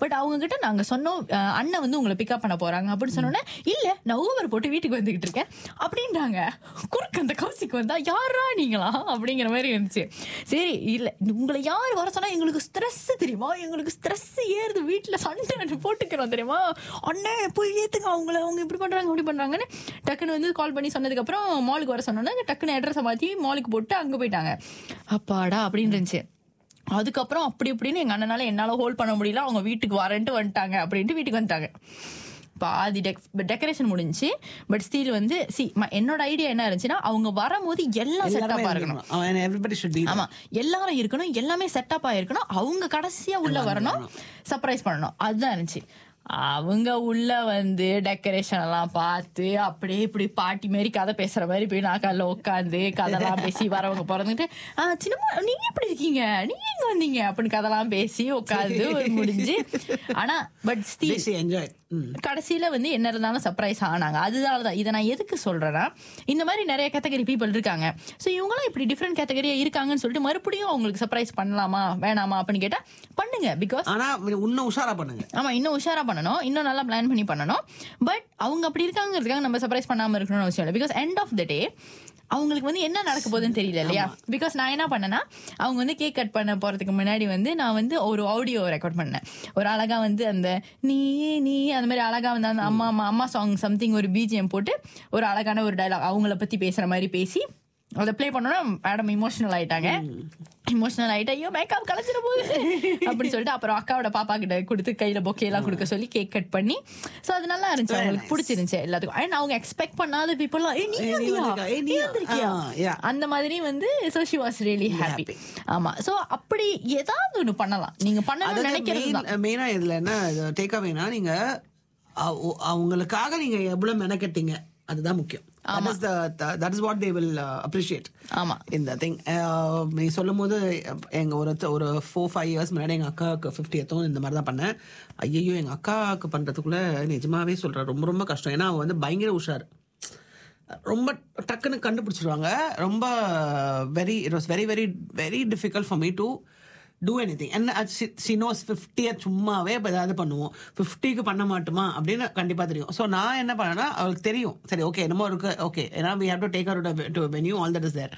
But அவங்க கிட்ட நாங்க சொன்னோம் அஹ், அண்ணன் வந்து உங்களை பிக்கப் பண்ண போறாங்க அப்படின்னு சொன்னோன்னே இல்ல நான் ஊவர் போட்டு வீட்டுக்கு வந்துகிட்டு இருக்கேன் அப்படின்றாங்க குறுக்கு அந்த கௌசிக்கு வந்தா யாரா நீங்களா அப்படிங்கிற மாதிரி இருந்துச்சு சரி இல்ல உங்களை யார் வர சொன்னா எங்களுக்கு ஸ்ட்ரெஸ் தெரியுமா எங்களுக்கு ஸ்ட்ரெஸ் ஏறுது வீட்டுல சண்டை போட்டுக்கிறோம் தெரியுமா அண்ணே போய் ஏத்துங்க அவங்கள அவங்க இப்படி பண்றாங்க இப்படி பண்றாங்கன்னு டக்குன்னு வந்து கால் பண்ணி சொன்னதுக்கு அப்புறம் மாலுக்கு வர சொன்னோன்னே டக்குன்னு அட்ரஸை மாத்தி மாலுக்கு போட்டு அங்க போயிட்டாங்க அப்பாடா அப்படின்னு இருந்துச்சு அதுக்கப்புறம் அப்படி இப்படின்னு எங்க அண்ணனால என்னால ஹோல்ட் பண்ண முடியல அவங்க வீட்டுக்கு வரேன்ட்டு வந்துட்டாங்க அப்படின்ட்டு வீட்டுக்கு வந்துட்டாங்க பாதி டெக் டெக்கரேஷன் முடிஞ்சுச்சு பட் ஸ்டீல் வந்து சி என்னோட ஐடியா என்ன இருந்துச்சுன்னா அவங்க வரும்போது எல்லாம் எல்லாருமே செட்டப்பா இருக்கணும் இருக்கணும். அவன் everybody should be there. ஆமா எல்லாரும் இருக்கணும் எல்லாமே செட்டப் ஆயிருக்கணும் அவங்க கடைசியா உள்ள வரணும் சர்ப்ரைஸ் பண்ணணும் அதுதான் இருந்துச்சு அவங்க உள்ள வந்து டெக்கரேஷன் எல்லாம் பார்த்து அப்படியே இப்படி பாட்டி மாதிரி கதை பேசுற மாதிரி போய் நாக்கால உட்காந்து கதெல்லாம் பேசி வரவங்க பிறந்துட்டு ஆ சின்னம்மா நீங்க எப்படி இருக்கீங்க நீங்க எங்க வந்தீங்க அப்படின்னு கதெல்லாம் பேசி உட்காந்து முடிஞ்சு ஆனா but still They say enjoy. ம். கடைசியில வந்து என்ன இருந்தாலும் சர்ப்ரைஸ் ஆனாங்க அதனால தான் இதை நான் எதுக்கு சொல்றேன்னா இந்த மாதிரி நிறைய கேட்டகரி பீப்புள் இருக்காங்க ஸோ இவங்களாம் இப்படி டிஃப்ரெண்ட் கேட்டகரியா இருக்காங்கன்னு சொல்லிட்டு மறுபடியும் அவங்களுக்கு சர்ப்ரைஸ் பண்ணலாமா வேணாமா அப்படின்னு கேட்டா பண்ணுங்க பிகாஸ் ஆனா இன்னும் உஷாரா பண்ணுங்க ஆமா இன்னும் உஷாரா பண்ணணும் இன்னும் நல்லா பிளான் பண்ணி பண்ணணும் பட் அவங்க அப்படி இருக்காங்கிறதுக்காக நம்ம சர்ப்ரைஸ் பண்ணாம இருக்கணும்னு அவசியம் இல்லை because end of the day அவங்களுக்கு வந்து என்ன நடக்க போகுதுன்னு தெரியல இல்லையா பிகாஸ் நான் என்ன பண்ணேன்னா அவங்க வந்து கேக் கட் பண்ண போறதுக்கு முன்னாடி வந்து நான் வந்து ஒரு ஆடியோ ரெக்கார்ட் பண்ணேன் ஒரு அழகா வந்து அந்த நீ நீ அந்த மாதிரி அழகா வந்து அந்த அம்மா அம்மா அம்மா சாங் சம்திங் ஒரு பிஜிஎம் போட்டு ஒரு அழகான ஒரு டைலாக் அவங்கள பத்தி பேசுற மாதிரி பேசி அதை ப்ளே பண்ணோன்னா மேடம் இமோஷனல் ஆயிட்டாங்க இமோஷனல் ஆயிட்டா ஐயோ மேக்கப் கலைச்சிட போகுது அப்படின்னு சொல்லிட்டு அப்புறம் அக்காவோட பாப்பா கிட்ட கொடுத்து கையில பொக்கே எல்லாம் கொடுக்க சொல்லி கேக் கட் பண்ணி சோ அது நல்லா இருந்துச்சு அவங்களுக்கு பிடிச்சிருந்துச்சு எல்லாத்துக்கும் அண்ட் அவங்க எக்ஸ்பெக்ட் பண்ணாத பீப்புள் ஏ நீ ஏய், நீ வந்தியா? வந்திருக்கா? ஏய், நீ நீ- வந்திருக்கியா ஆ, yeah. அந்த மாதிரி வந்து so she was really happy ஆமா சோ அப்படி ஏதாவது ஒண்ணு பண்ணலாம் நீங்க பண்ணணும்னு நினைக்கிறது தான் மெயினா இதுல என்ன டேக் அவேனா நீங்க அவ- அவங்களுக்காக நீங்க எவ்வளவு மெனக்கெட்டீங்க அதுதான் முக்கியம் that is what they will appreciate ஆமா இந்த திங் நீ சொல்லும் போது எங்க ஒரு ஒரு ஃபோர் ஃபைவ் இயர்ஸ் முன்னாடி எங்க அக்காவுக்கு ஃபிஃப்டியத்தும் இந்த மாதிரி தான் பண்ணேன் ஐயோ எங்க அக்காவுக்கு பண்றதுக்குள்ள நிஜமாவே சொல்றேன் ரொம்ப ரொம்ப கஷ்டம் ஏன்னா அவ வந்து பயங்கர உஷார் ரொம்ப டக்குன்னு கண்டுபிடிச்சிருவாங்க ரொம்ப very it was very very very difficult for me to do anything என்ன சி நோஸ் ஃபிஃப்டியை சும்மாவே இப்போ ஏதாவது பண்ணுவோம் ஃபிஃப்டிக்கு பண்ண மாட்டோமா அப்படின்னு கண்டிப்பாக தெரியும் ஸோ நான் என்ன பண்ணேன்னா அவளுக்கு தெரியும் சரி ஓகே என்னமோ இருக்கு ஓகே ஏன்னா we have to take out to venue all that is there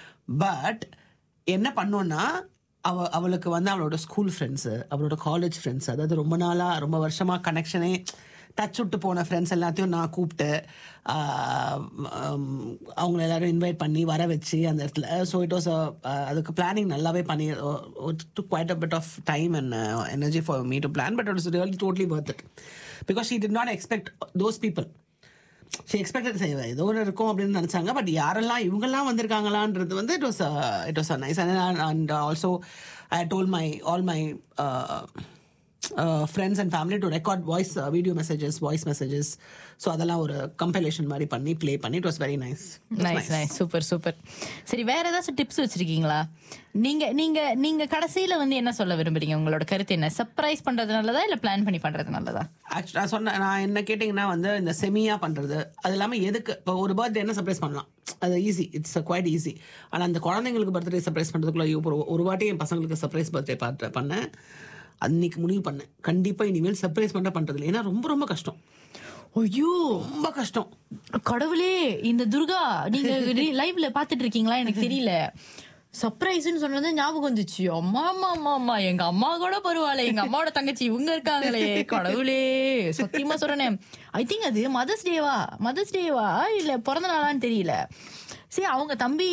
but என்ன பண்ணோன்னா அவ அவளுக்கு வந்து அவளோட ஸ்கூல் ஃப்ரெண்ட்ஸு அவளோட காலேஜ் ஃப்ரெண்ட்ஸ் அதாவது ரொம்ப நாளாக ரொம்ப வருஷமாக கனெக்ஷனே டச் விட்டு போன ஃப்ரெண்ட்ஸ் எல்லாத்தையும் நான் கூப்பிட்டு ஆஹ், உம், அவங்கள எல்லாரும் இன்வைட் பண்ணி வர வச்சு அந்த இடத்துல ஸோ இட் வாஸ் அதுக்கு பிளானிங் நல்லாவே பண்ணி took quite a bit of time and energy for me to plan but it is really totally worth it because she did not expect those people she expected செய்வேன் ஏதோ ஒன்று இருக்கும் அப்படின்னு நினச்சாங்க but யாரெல்லாம் இவங்கெல்லாம் வந்திருக்காங்களான்றது வந்து it was it was nice and also I told my all my friends and family to record voice video messages voice messages so அதெல்லாம் ஒரு கம்பைலேஷன் மாதிரி பண்ணி ப்ளே பண்ணி it was very nice nice nice super super சரி வேற ஏதாச்சும் tips வச்சிருக்கீங்களா நீங்க நீங்க நீங்க கடைசியில வந்து என்ன சொல்ல விரும்புறீங்க உங்களோட கருத்து என்ன சர்ப்ரைஸ் பண்றது நல்லதா இல்ல பிளான் பண்ணி பண்றது நல்லதா ஆக்சுவலி நான் சொன்னேன் நான் என்ன கேட்டிங்கன்னா வந்து இந்த செமியாக பண்ணுறது அது இல்லாமல் எதுக்கு இப்போ ஒரு பர்த்டே என்ன சர்ப்ரைஸ் பண்ணலாம் அது ஈஸி இட்ஸ் குவைட் ஈஸி ஆனால் அந்த குழந்தைங்களுக்கு பர்த்டே சர்ப்ரைஸ் பண்ணுறதுக்குள்ள ஐயோ, ஒரு ஒரு வாட்டி என் பசங்களுக்கு சர்ப்ரைஸ் பர்த்டே பார்த்து பண்ணேன் அன்னைக்கு முடிவு பண்ணேன் கண்டிப்பாக இனிமேல் சர்ப்ரைஸ் பண்ண பண்ணுறதில்ல ஏன்னா ரொம்ப ரொம்ப கஷ்டம் ஐயோ ரொம்ப கஷ்டம் கடவுளே இந்த துர்கா நீங்க லைவ்ல பாத்துட்டு இருக்கீங்களா எனக்கு தெரியல சர்ப்ரைஸ்னு சொன்னது ஞாபகம் வந்துச்சு அம்மா அம்மா அம்மா அம்மா எங்க அம்மா கூட பரவாயில்ல எங்க அம்மாவோட தங்கச்சி இவங்க இருக்காங்களே கடவுளே சத்தியமா சொல்றேன் ஐ திங்க் அது மதர்ஸ் டேவா மதர்ஸ் டேவா இல்ல பிறந்த நாளான்னு தெரியல சரி அவங்க தம்பி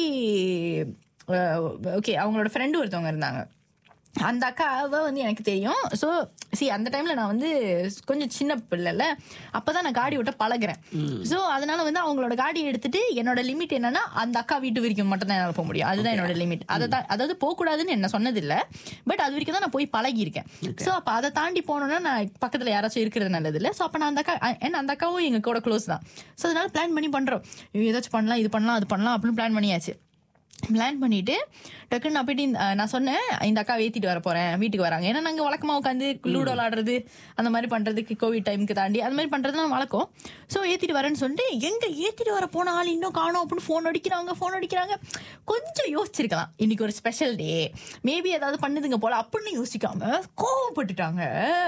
ஓகே அவங்களோட ஃப்ரெண்டு ஒருத்தவங்க இருந்தாங்க அந்த அக்காவை வந்து எனக்கு தெரியும் ஸோ சி அந்த டைம்ல நான் வந்து கொஞ்சம் சின்ன பிள்ளைல அப்பதான் நான் காடி ஓட்ட பழகுறேன் ஸோ அதனால வந்து அவங்களோட காடி எடுத்துட்டு என்னோட லிமிட் என்னன்னா அந்த அக்கா வீட்டு வரைக்கும் மட்டும் தான் என்னால் போக முடியும் அதுதான் என்னோட லிமிட் அதை தான் அதாவது போகக்கூடாதுன்னு என்ன சொன்னதில்லை பட் அது வரைக்கும் தான் நான் போய் பழகியிருக்கேன் ஸோ அப்போ அதை தாண்டி போனோம்னா நான் பக்கத்தில் யாராச்சும் இருக்கிறது நல்லது இல்லை ஸோ அப்போ நான் அந்த அக்கா ஏன்னா அந்த அக்காவும் எங்க கூட க்ளோஸ் தான் ஸோ அதனால பிளான் பண்ணி பண்றோம் ஐயோ, ஏதாச்சும் பண்ணலாம் இது பண்ணலாம் அது பண்ணலாம் அப்படின்னு பிளான் பண்ணியாச்சு பிளான் பண்ணிட்டு டக்குன்னு நான் போயிட்டு இந்த- நான் சொன்னேன் இந்த அக்கா ஏத்திட்டு வர போறேன் வீட்டுக்கு வராங்க ஏன்னா நாங்க வழக்கமா உட்காந்து லூடோ விளாடுறது அந்த மாதிரி பண்றதுக்கு கோவிட் டைமுக்கு தாண்டி அந்த மாதிரி பண்றதுலாம் வழக்கம் ஸோ ஏத்திட்டு வரேன்னு சொல்லிட்டு எங்க ஏத்திட்டு வர போன ஆள் இன்னும் காணோம் அப்படின்னு ஃபோன் அடிக்கிறாங்க ஃபோன் அடிக்கிறாங்க கொஞ்சம் யோசிச்சிருக்கலாம் இன்னைக்கு ஒரு ஸ்பெஷல் டே மேபி ஏதாவது பண்ணுதுங்க போல அப்படின்னு யோசிக்காம கோவப்பட்டுட்டாங்க